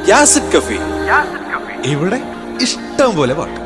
യാസിഡ് കഫി ഇവിടെ ഇഷ്ടം പോലെ പാട്ട്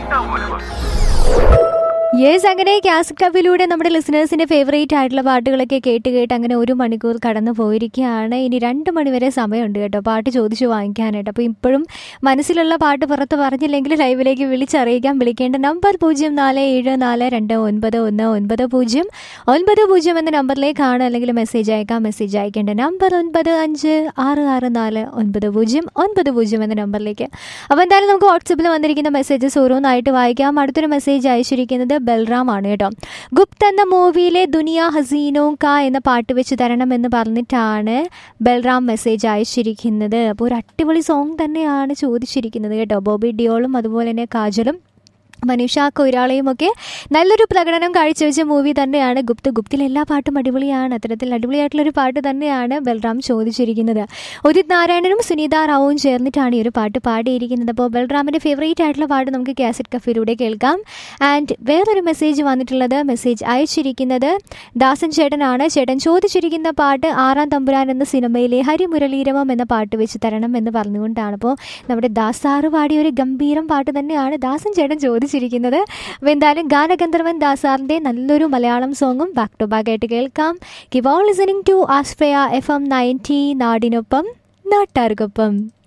യെസ് അങ്ങനെ കാസറ്റ് ക്ലബിലൂടെ നമ്മുടെ ലിസണേഴ്സിന്റെ ഫേവറേറ്റ് ആയിട്ടുള്ള പാട്ടുകളൊക്കെ കേട്ട് കേട്ട് അങ്ങനെ ഒരു മണിക്കൂർ കടന്നു പോയിരിക്കുകയാണ് ഇനി രണ്ട് മണിവരെ സമയമുണ്ട് കേട്ടോ പാട്ട് ചോദിച്ചു വാങ്ങിക്കാനായിട്ട് അപ്പോൾ ഇപ്പോഴും മനസ്സിലുള്ള പാട്ട് പുറത്ത് പറഞ്ഞില്ലെങ്കിൽ ലൈവിലേക്ക് വിളിച്ചറിയിക്കാൻ വിളിക്കേണ്ട നമ്പർ പൂജ്യം നാല് ഏഴ് നാല് രണ്ട് ഒൻപത് ഒന്ന് ഒൻപത് പൂജ്യം ഒൻപത് പൂജ്യം എന്ന നമ്പറിലേക്കാണ് അല്ലെങ്കിൽ മെസ്സേജ് അയക്കാം മെസ്സേജ് അയക്കേണ്ട നമ്പർ ഒൻപത് അഞ്ച് ആറ് ആറ് നാല് ഒൻപത് പൂജ്യം ഒൻപത് പൂജ്യം എന്ന നമ്പറിലേക്ക് അപ്പോൾ എന്തായാലും നമുക്ക് വാട്സപ്പിൽ വന്നിരിക്കുന്ന മെസ്സേജസ് ഓരോന്നായിട്ട് വായിക്കാം അടുത്തൊരു മെസ്സേജ് അയച്ചിരിക്കുന്നത് ബൽറാം ആണ് കേട്ടോ ഗുപ്ത് എന്ന മൂവിയിലെ ദുനിയ ഹസീനോ കാ എന്ന പാട്ട് വെച്ച് തരണം എന്ന് പറഞ്ഞിട്ടാണ് ബൽറാം മെസ്സേജ് അയച്ചിരിക്കുന്നത് അപ്പോൾ ഒരു അടിപൊളി സോങ് തന്നെയാണ് ചോദിച്ചിരിക്കുന്നത് കേട്ടോ ബോബി ഡിയോളും അതുപോലെ തന്നെ കാജലും മനീഷ കൊയ്രാളയും ഒക്കെ നല്ലൊരു പ്രകടനം കാഴ്ചവെച്ച മൂവി തന്നെയാണ് ഗുപ്ത് ഗുപ്തിൽ എല്ലാ പാട്ടും അടിപൊളിയാണ് അത്തരത്തിൽ അടിപൊളിയായിട്ടുള്ളൊരു പാട്ട് തന്നെയാണ് ബൽറാം ചോദിച്ചിരിക്കുന്നത് ഉദിത് നാരായണനും സുനീത റാവുവും ചേർന്നിട്ടാണ് ഈ ഒരു പാട്ട് പാടിയിരിക്കുന്നത് അപ്പോൾ ബൽറാമിൻ്റെ ഫേവറേറ്റ് ആയിട്ടുള്ള പാട്ട് നമുക്ക് കാസറ്റ് കഫയിലൂടെ കേൾക്കാം ആൻഡ് വേറൊരു മെസ്സേജ് വന്നിട്ടുള്ളത് മെസ്സേജ് അയച്ചിരിക്കുന്നത് ദാസൻ ചേട്ടനാണ് ചേട്ടൻ ചോദിച്ചിരിക്കുന്ന പാട്ട് ആറാം തമ്പുരാൻ എന്ന സിനിമയിലെ ഹരിമുരളീരവം എന്ന പാട്ട് വെച്ച് തരണം എന്ന് പറഞ്ഞുകൊണ്ടാണ് അപ്പോൾ നമ്മുടെ ദാസാറ് പാടിയ ഒരു ഗംഭീരം പാട്ട് തന്നെയാണ് ദാസൻ ചേട്ടൻ ചോദിച്ചിരിക്കുന്നത് അപ്പോൾ എന്തായാലും ഗാനഗന്ധർവൻ ദാസാറിൻ്റെ നല്ലൊരു മലയാളം സോങ്ങും ബാക്ക് ടു ബാക്ക് ആയിട്ട് കേൾക്കാം keep all listening to Asfaya FM ninety നയൻറ്റി നാടിനൊപ്പം നാട്ടാർക്കൊപ്പം